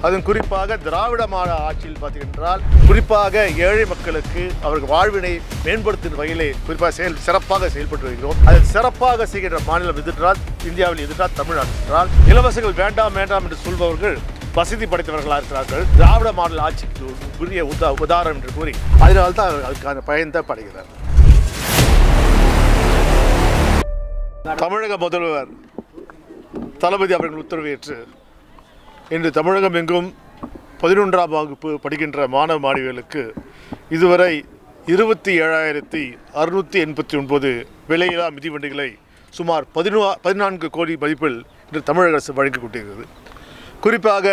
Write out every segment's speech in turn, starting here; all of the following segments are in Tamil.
அதுவும் குறிப்பாக திராவிட மாடல் ஆட்சியில் பார்த்தீங்கன்றால் குறிப்பாக ஏழை மக்களுக்கு அவர்கள் வாழ்வினை மேம்படுத்தும் வகையிலே குறிப்பாக செயல் சிறப்பாக செயல்பட்டு வருகிறோம் அதில் சிறப்பாக செய்கின்ற மாநிலம் எதிர்த்தால் இந்தியாவில் எதிர்த்தால் தமிழ்நாடு என்றால் இலவசங்கள் வேண்டாம் வேண்டாம் என்று சொல்பவர்கள் வசதி படைத்தவர்களாக இருக்கிறார்கள் திராவிட மாடல் ஆட்சிக்கு ஒரு உரிய உதா உதாரணம் என்று கூறி அதனால்தான் அவர் அதுக்கான பயன்தான் படுகிறார் தமிழக முதல்வர் தளபதி அவர்கள் உத்தரவேற்று இன்று தமிழகம் எங்கும் பதினொன்றாம் வகுப்பு படிக்கின்ற மாணவ மாணவிகளுக்கு இதுவரை இருபத்தி ஏழாயிரத்தி அறுநூற்றி எண்பத்தி ஒன்பது விலையில்லா மிதிவண்டிகளை சுமார் பதினோ பதினான்கு கோடி மதிப்பில் இன்று தமிழக அரசு வழங்கிக் கொண்டிருக்கிறது குறிப்பாக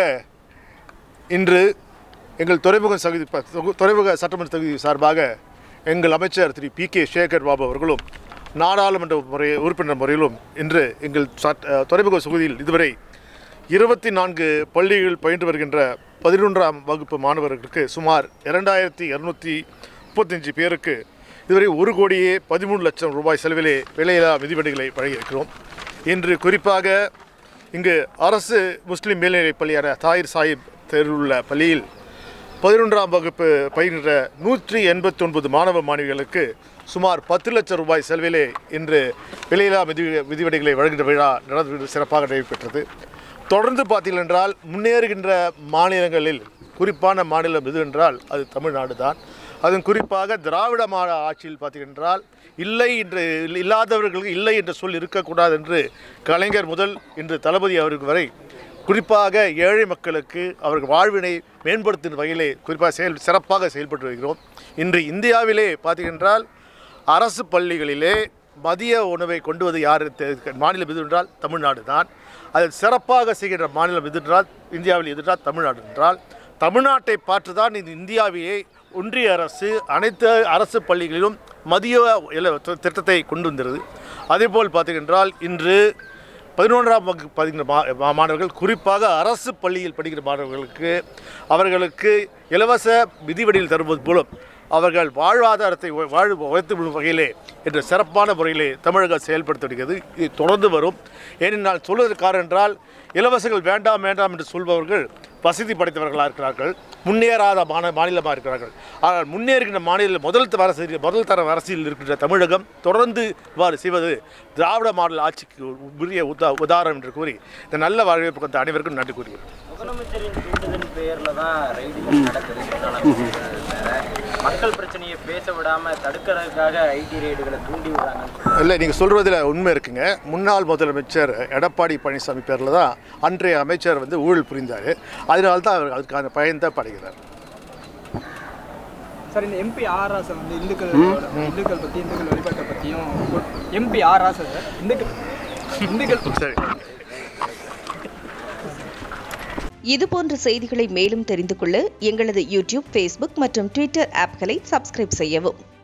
இன்று எங்கள் துறைமுக சகுதி ப- தொகு- துறைமுக சட்டமன்ற தொகுதி சார்பாக எங்கள் அமைச்சர் திரு பி கே சேகர் பாபு அவர்களும் நாடாளுமன்ற முறை உறுப்பினர் முறையிலும் இன்று எங்கள் சட் அஹ், துறைமுக தொகுதியில் இதுவரை இருபத்தி நான்கு பள்ளிகள் பயின்று வருகின்ற பதினொன்றாம் வகுப்பு மாணவர்களுக்கு சுமார் இரண்டாயிரத்தி இரநூத்தி முப்பத்தஞ்சு பேருக்கு இதுவரை ஒரு கோடியே பதிமூணு லட்சம் ரூபாய் செலவிலே விலையில்லா மிதிவண்டிகளை வழங்கியிருக்கிறோம் இன்று குறிப்பாக இங்கு அரசு முஸ்லிம் மேல்நிலைப் பள்ளியான தாயிர் சாஹிப் தெருவில் உள்ள பள்ளியில் பதினொன்றாம் வகுப்பு பயின்ற நூற்றி எண்பத்தி ஒன்பது மாணவ மாணவிகளுக்கு சுமார் பத்து லட்சம் ரூபாய் செலவிலே இன்று விலையில்லா மிதி மிதிவண்டிகளை வழங்குகின்ற விழா நடந்து சிறப்பாக நடைபெற்றது தொடர்ந்து பார்த்தீர்கள் என்றால் முன்னேறுகின்ற மாநிலங்களில் குறிப்பான மாநிலம் எது என்றால் அது தமிழ்நாடு தான் அதுவும் குறிப்பாக திராவிட மாடல் ஆட்சியில் பார்த்தீங்கன்றால் இல்லை என்று இல்லாதவர்களுக்கு இல்லை என்ற சொல் இருக்கக்கூடாது என்று கலைஞர் முதல் இன்று தளபதி அவருக்கு வரை குறிப்பாக ஏழை மக்களுக்கு அவர்கள் வாழ்வினை மேம்படுத்தும் வகையிலே குறிப்பாக செயல் சிறப்பாக செயல்பட்டு வருகிறோம் இன்று இந்தியாவிலே பார்த்தீங்கன்றால் அரசு பள்ளிகளிலே மதிய உணவை கொண்டு வந்து யார் தெ- மாநிலம் எது என்றால் தமிழ்நாடு தான் அதில் சிறப்பாக செய்கின்ற மாநிலம் எது என்றால் இந்தியாவில் எது என்றால் தமிழ்நாடு என்றால் தமிழ்நாட்டை பார்த்து தான் இந்த இந்தியாவையே ஒன்றிய அரசு அனைத்து அரசு பள்ளிகளிலும் மதிய இல- திட்டத்தை கொண்டு வந்திருது அதேபோல் பார்த்தீங்கன்றால் இன்று பதினொன்றாம் வகுப்பு படிக்கிற மா மா- மாணவர்கள் குறிப்பாக அரசு பள்ளியில் படிக்கிற மாணவர்களுக்கு அவர்களுக்கு இலவச மிதிவடியில் தருவது மூலம் அவர்கள் வாழ்வாதாரத்தை உ- வாழ் உயர்த்து விடும் வகையிலே என்ற சிறப்பான முறையிலே தமிழகம் செயல்படுத்தி வருகிறது இது தொடர்ந்து வரும் ஏனென்றால் சொல்வதற்கு காரணம் என்றால் இலவசங்கள் வேண்டாம் வேண்டாம் என்று சொல்பவர்கள் வசதி படைத்தவர்களாக இருக்கிறார்கள் முன்னேறாத மாநில மாநிலமாக இருக்கிறார்கள் ஆனால் முன்னேறுகின்ற மாநில முதல் தர அரசியல் முதல் தர அரசியல் இருக்கின்ற தமிழகம் தொடர்ந்து இவ்வாறு செய்வது திராவிட மாடல் ஆட்சிக்கு ஒரு உரிய உதா உதாரணம் என்று கூறி இந்த நல்ல வரவேற்பு கொண்ட அனைவருக்கும் நன்றி கூறுகிறேன் முதலமைச்சரின் தூண்டுதல் பெயர்ல தான் ரைடுகள் நடக்குது சொன்னாலும் வேற. மக்கள் பிரச்சனையை பேச விடாம தடுக்கிறதுக்காக ஐடி ரைடுகளை தூண்டி விடுறாங்க இல்லை நீங்கள் சொல்கிறதுல உண்மை இருக்குங்க முன்னாள் முதலமைச்சர் எடப்பாடி பழனிசாமி பேரில் தான் அன்றைய அமைச்சர் வந்து ஊழல் புரிந்தார் அதனால தான் அவர் அதுக்கான பயன்தான் படுகிறார் சார் இந்த எம்பி ஆர் ராசா வந்து இந்துக்கள் இந்துக்கள் பற்றி இந்துக்கள் வழிபாட்டை பற்றியும் எம்பி ஆர் ராசா சார் இந்துக்கள் இந்துக்கள் சரி இதுபோன்ற செய்திகளை மேலும் தெரிந்து கொள்ள எங்களது யூடியூப் ஃபேஸ்புக் மற்றும் ட்விட்டர் ஆப்களை சப்ஸ்கிரைப் செய்யவும்